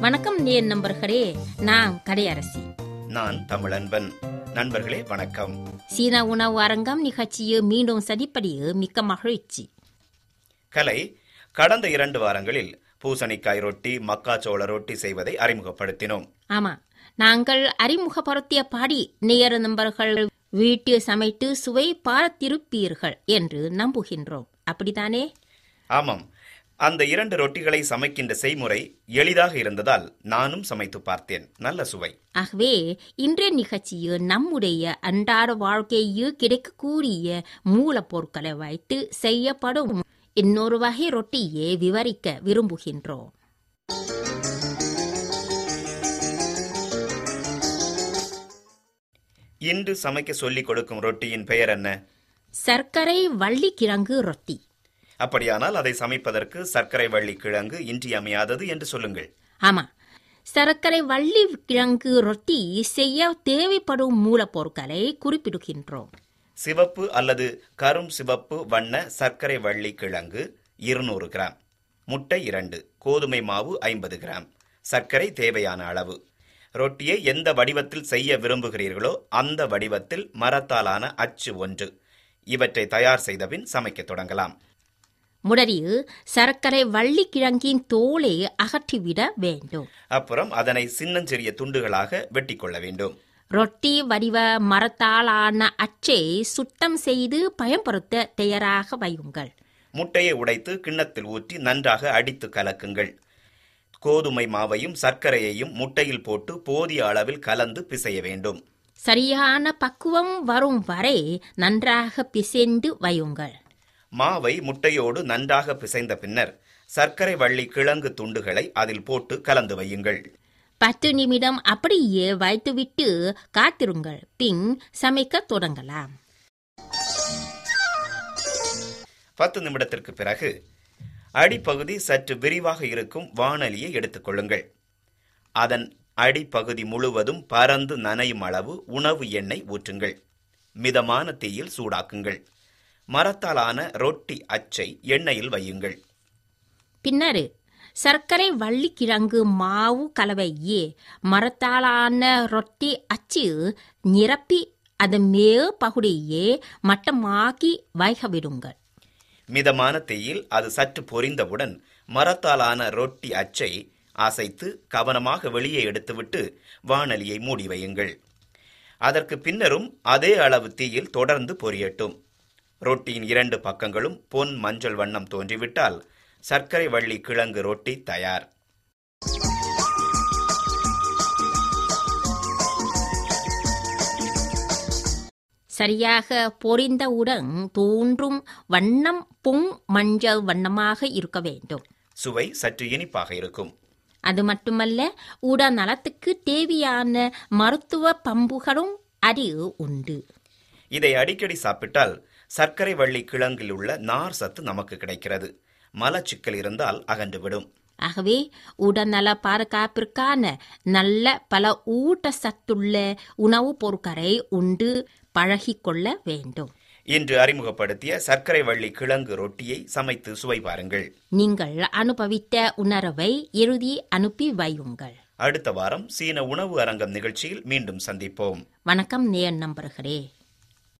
வணக்கம் நேர் நண்பர்களே நான் கடையரசி நான் தமிழன்பன் நண்பர்களே வணக்கம் சீனா உணவு அரங்கம் நிகழ்ச்சியை மீண்டும் சதிப்படியே மிக்க மகிழ்ச்சி கலை கடந்த இரண்டு வாரங்களில் பூசணிக்காய் ரொட்டி மக்காச்சோள ரொட்டி செய்வதை அறிமுகப்படுத்தினோம் ஆமா நாங்கள் அறிமுகப்படுத்திய பாடி நேர நண்பர்கள் வீட்டில் சமைத்து சுவை பார்த்திருப்பீர்கள் என்று நம்புகின்றோம் அப்படித்தானே ஆமாம் அந்த இரண்டு ரொட்டிகளை சமைக்கின்ற செய்முறை எளிதாக இருந்ததால் நானும் சமைத்து பார்த்தேன் நல்ல சுவை ஆகவே இன்றைய நிகழ்ச்சியில் நம்முடைய அன்றாட வாழ்க்கையில் கிடைக்கக்கூடிய மூலப்பொருட்களை வைத்து செய்யப்படும் இன்னொரு வகை ரொட்டியை விவரிக்க விரும்புகின்றோம் இன்று சமைக்க சொல்லிக் கொடுக்கும் ரொட்டியின் பெயர் என்ன சர்க்கரை வள்ளிக்கிழங்கு ரொட்டி அப்படியானால் அதை சமைப்பதற்கு சர்க்கரை வள்ளி கிழங்கு இன்றியமையாதது என்று சொல்லுங்கள் ஆமா சர்க்கரை வள்ளி கிழங்கு ரொட்டி செய்ய தேவைப்படும் மூலப்பொருட்களை குறிப்பிடுகின்றோம் சிவப்பு அல்லது கரும் சிவப்பு வண்ண சர்க்கரை வள்ளி கிழங்கு இருநூறு கிராம் முட்டை இரண்டு கோதுமை மாவு ஐம்பது கிராம் சர்க்கரை தேவையான அளவு ரொட்டியை எந்த வடிவத்தில் செய்ய விரும்புகிறீர்களோ அந்த வடிவத்தில் மரத்தாலான அச்சு ஒன்று இவற்றை தயார் செய்தபின் சமைக்கத் தொடங்கலாம் முதலில் சர்க்கரை வள்ளிக்கிழங்கின் தோலை அகற்றிவிட வேண்டும் அப்புறம் அதனை சின்னஞ்சிறிய துண்டுகளாக வெட்டி கொள்ள வேண்டும் ரொட்டி வடிவ மரத்தாலான அச்சை சுத்தம் செய்து பயன்படுத்த தயாராக வையுங்கள் முட்டையை உடைத்து கிண்ணத்தில் ஊற்றி நன்றாக அடித்து கலக்குங்கள் கோதுமை மாவையும் சர்க்கரையையும் முட்டையில் போட்டு போதிய அளவில் கலந்து பிசைய வேண்டும் சரியான பக்குவம் வரும் வரை நன்றாக பிசைந்து வையுங்கள் மாவை முட்டையோடு நன்றாக பிசைந்த பின்னர் சர்க்கரை வள்ளி கிழங்கு துண்டுகளை அதில் போட்டு கலந்து வையுங்கள் பத்து நிமிடம் அப்படியே வைத்துவிட்டு காத்திருங்கள் பின் சமைக்க தொடங்கலாம் பத்து நிமிடத்திற்கு பிறகு அடிப்பகுதி சற்று விரிவாக இருக்கும் வாணலியை எடுத்துக்கொள்ளுங்கள் அதன் அடிப்பகுதி முழுவதும் பறந்து நனையும் அளவு உணவு எண்ணெய் ஊற்றுங்கள் மிதமான தீயில் சூடாக்குங்கள் மரத்தாலான ரொட்டி அச்சை எண்ணெயில் வையுங்கள் பின்னர் சர்க்கரை வள்ளிக்கிழங்கு மாவு கலவையே மரத்தாலான ரொட்டி அச்சு நிரப்பி அதன் மேல் பகுதியே மட்டமாக்கி வைக விடுங்கள் மிதமான தீயில் அது சற்று பொரிந்தவுடன் மரத்தாலான ரொட்டி அச்சை அசைத்து கவனமாக வெளியே எடுத்துவிட்டு வாணலியை மூடி வையுங்கள் அதற்கு பின்னரும் அதே அளவு தீயில் தொடர்ந்து பொரியட்டும் ரொட்டியின் இரண்டு பக்கங்களும் பொன் மஞ்சள் வண்ணம் தோன்றிவிட்டால் சர்க்கரை வள்ளி கிழங்கு ரொட்டி தயார் சரியாக பொரிந்தவுடன் தோன்றும் வண்ணம் பொங் மஞ்சள் வண்ணமாக இருக்க வேண்டும் சுவை சற்று இனிப்பாக இருக்கும் அது மட்டுமல்ல உடல் நலத்துக்கு தேவையான மருத்துவ பண்புகளும் அதில் உண்டு இதை அடிக்கடி சாப்பிட்டால் சர்க்கரை வள்ளி கிழங்கில் உள்ள நார் சத்து நமக்கு கிடைக்கிறது மலச்சிக்கல் இருந்தால் அகன்றுவிடும் ஆகவே உடல்நல பாதுகாப்பிற்கான நல்ல பல ஊட்டச்சத்துள்ள உணவுப் பொருட்களை உண்டு பழகிக்கொள்ள வேண்டும் இன்று அறிமுகப்படுத்திய சர்க்கரை வள்ளி கிழங்கு ரொட்டியை சமைத்து சுவை பாருங்கள் நீங்கள் அனுபவித்த உணர்வை இறுதி அனுப்பி வையுங்கள் அடுத்த வாரம் சீன உணவு அரங்கம் நிகழ்ச்சியில் மீண்டும் சந்திப்போம் வணக்கம் நேர் நம்பர்களே